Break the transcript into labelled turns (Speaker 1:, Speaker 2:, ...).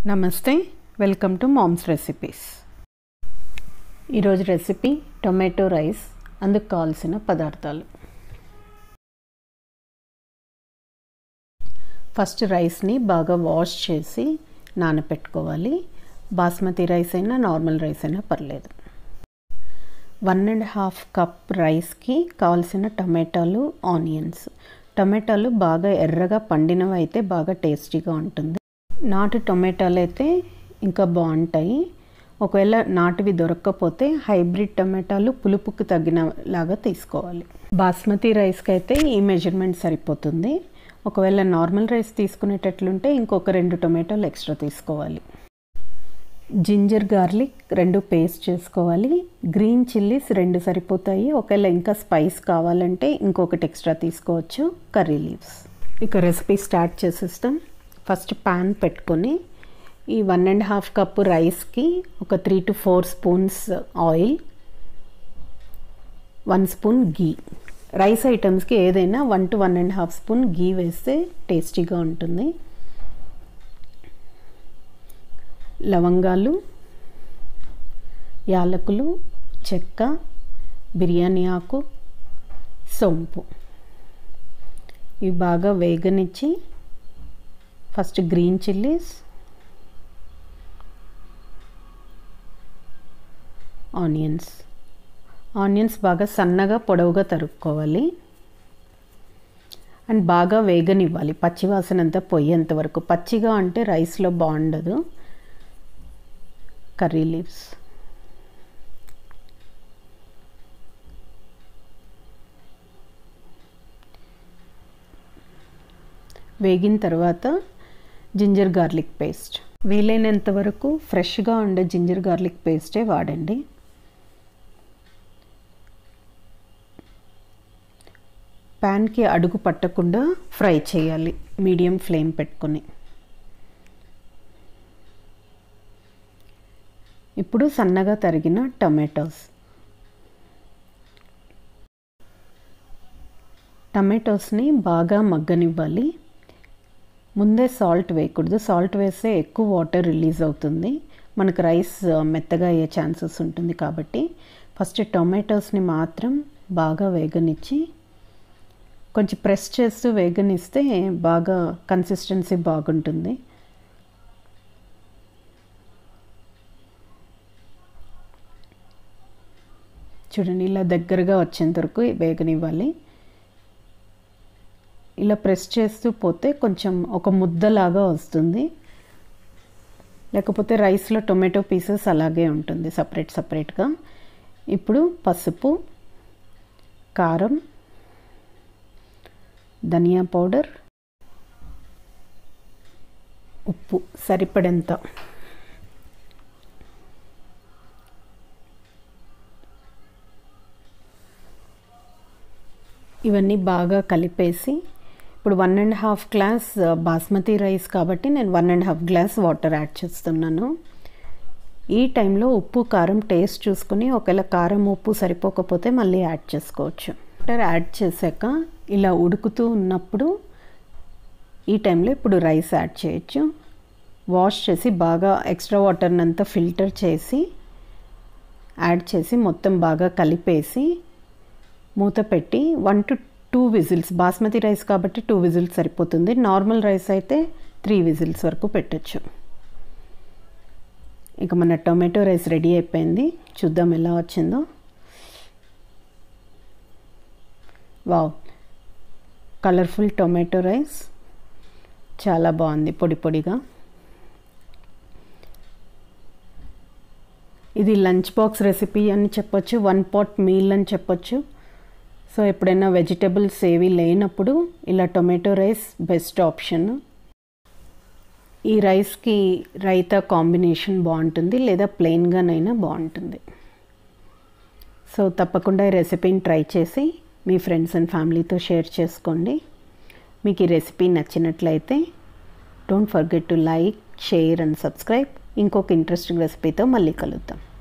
Speaker 1: నమస్తే welcome to mom's recipes ఈరోజు recipe tomato rice అందుకు కావాల్సిన పదార్థాలు ఫస్ట్ రైస్ని బాగా వాష్ చేసి నానపెట్టుకోవాలి బాస్మతి రైస్ అయినా నార్మల్ రైస్ అయినా పర్లేదు వన్ అండ్ హాఫ్ కప్ రైస్కి కావాల్సిన టమాటాలు ఆనియన్స్ టమాటాలు బాగా ఎర్రగా పండినవి అయితే బాగా టేస్టీగా ఉంటుంది నాటు టొమాటోలు అయితే ఇంకా బాగుంటాయి ఒకవేళ నాటువి దొరక్కపోతే హైబ్రిడ్ టమాటాలు పులుపుకి తగినలాగా తీసుకోవాలి బాస్మతి రైస్కి అయితే ఈ మెజర్మెంట్ సరిపోతుంది ఒకవేళ నార్మల్ రైస్ తీసుకునేటట్లుంటే ఇంకొక రెండు టొమాటోలు ఎక్స్ట్రా తీసుకోవాలి జింజర్ గార్లిక్ రెండు పేస్ట్ చేసుకోవాలి గ్రీన్ చిల్లీస్ రెండు సరిపోతాయి ఒకవేళ ఇంకా స్పైస్ కావాలంటే ఇంకొకటి ఎక్స్ట్రా తీసుకోవచ్చు కర్రీ లీవ్స్ ఇక రెసిపీ స్టార్ట్ చేసేస్తాం ఫస్ట్ ప్యాన్ పెట్టుకొని ఈ వన్ అండ్ హాఫ్ కప్ రైస్కి ఒక three to four spoons oil one spoon ghee rice ఐటమ్స్కి ఏదైనా one to one and half spoon ghee వేస్తే టేస్టీగా ఉంటుంది లవంగాలు యాలకులు చెక్క బిర్యానీ ఆకు సోంపు ఇవి బాగా వేగనిచ్చి first green chillies onions onions బాగా సన్నగా పొడవుగా తరుక్కోవాలి అండ్ బాగా వేగనివ్వాలి పచ్చివాసన అంతా పొయ్యేంత వరకు పచ్చిగా అంటే రైస్లో బాగుండదు కర్రీ లీవ్స్ వేగిన తర్వాత జింజర్ గార్లిక్ పేస్ట్ వీలైనంత వరకు ఫ్రెష్గా ఉండే జింజర్ గార్లిక్ పేస్టే వాడండి ప్యాన్కి అడుగు పట్టకుండా ఫ్రై చేయాలి మీడియం ఫ్లేమ్ పెట్టుకొని ఇప్పుడు సన్నగా తరిగిన టమాటోస్ టమాటోస్ని బాగా మగ్గనివ్వాలి ముందే సాల్ట్ వేయకూడదు సాల్ట్ వేస్తే ఎక్కువ వాటర్ రిలీజ్ అవుతుంది మనకు రైస్ మెత్తగా అయ్యే ఛాన్సెస్ ఉంటుంది కాబట్టి ఫస్ట్ టొమాటోస్ని మాత్రం బాగా వేగనిచ్చి కొంచెం ప్రెస్ చేస్తూ వేగనిస్తే బాగా కన్సిస్టెన్సీ బాగుంటుంది చూడండి ఇలా దగ్గరగా వచ్చేంత వరకు వేగనివ్వాలి ఇలా ప్రెస్ చేస్తూ పోతే కొంచెం ఒక ముద్దలాగా వస్తుంది లేకపోతే రైస్లో టొమాటో పీసెస్ అలాగే ఉంటుంది సపరేట్ సపరేట్గా ఇప్పుడు పసుపు కారం ధనియా పౌడర్ ఉప్పు సరిపడేంత ఇవన్నీ బాగా కలిపేసి ఇప్పుడు one and half glass basmati rice కాబట్టి నేను one and half glass water add చేస్తున్నాను ఈ టైంలో ఉప్పు కారం టేస్ట్ చూసుకొని ఒకవేళ కారం ఉప్పు సరిపోకపోతే మళ్ళీ యాడ్ చేసుకోవచ్చు వాటర్ యాడ్ చేశాక ఇలా ఉడుకుతూ ఉన్నప్పుడు ఈ టైంలో ఇప్పుడు రైస్ యాడ్ చేయొచ్చు వాష్ చేసి బాగా ఎక్స్ట్రా వాటర్ని అంతా ఫిల్టర్ చేసి యాడ్ చేసి మొత్తం బాగా కలిపేసి మూత పెట్టి one to two whistles basmati rice కాబట్టి టూ విజిల్స్ సరిపోతుంది నార్మల్ రైస్ అయితే త్రీ విజిల్స్ వరకు పెట్టచ్చు ఇక మన టొమాటో రైస్ రెడీ అయిపోయింది చూద్దాం ఎలా వచ్చిందో వావ్ కలర్ఫుల్ టొమాటో రైస్ చాలా బాగుంది పొడి పొడిగా ఇది లంచ్ బాక్స్ రెసిపీ అని చెప్పొచ్చు వన్ పాట్ మీల్ అని చెప్పొచ్చు సో ఎప్పుడైనా వెజిటబుల్స్ ఏవి లేనప్పుడు ఇలా టొమాటో రైస్ బెస్ట్ ఆప్షన్ ఈ రైస్కి రైతా కాంబినేషన్ బాగుంటుంది లేదా ప్లెయిన్గానైనా బాగుంటుంది సో తప్పకుండా ఈ రెసిపీని ట్రై చేసి మీ ఫ్రెండ్స్ అండ్ ఫ్యామిలీతో షేర్ చేసుకోండి మీకు ఈ రెసిపీ నచ్చినట్లయితే don't forget to like share and subscribe ఇంకొక ఇంట్రెస్టింగ్ రెసిపీతో మళ్ళీ కలుద్దాం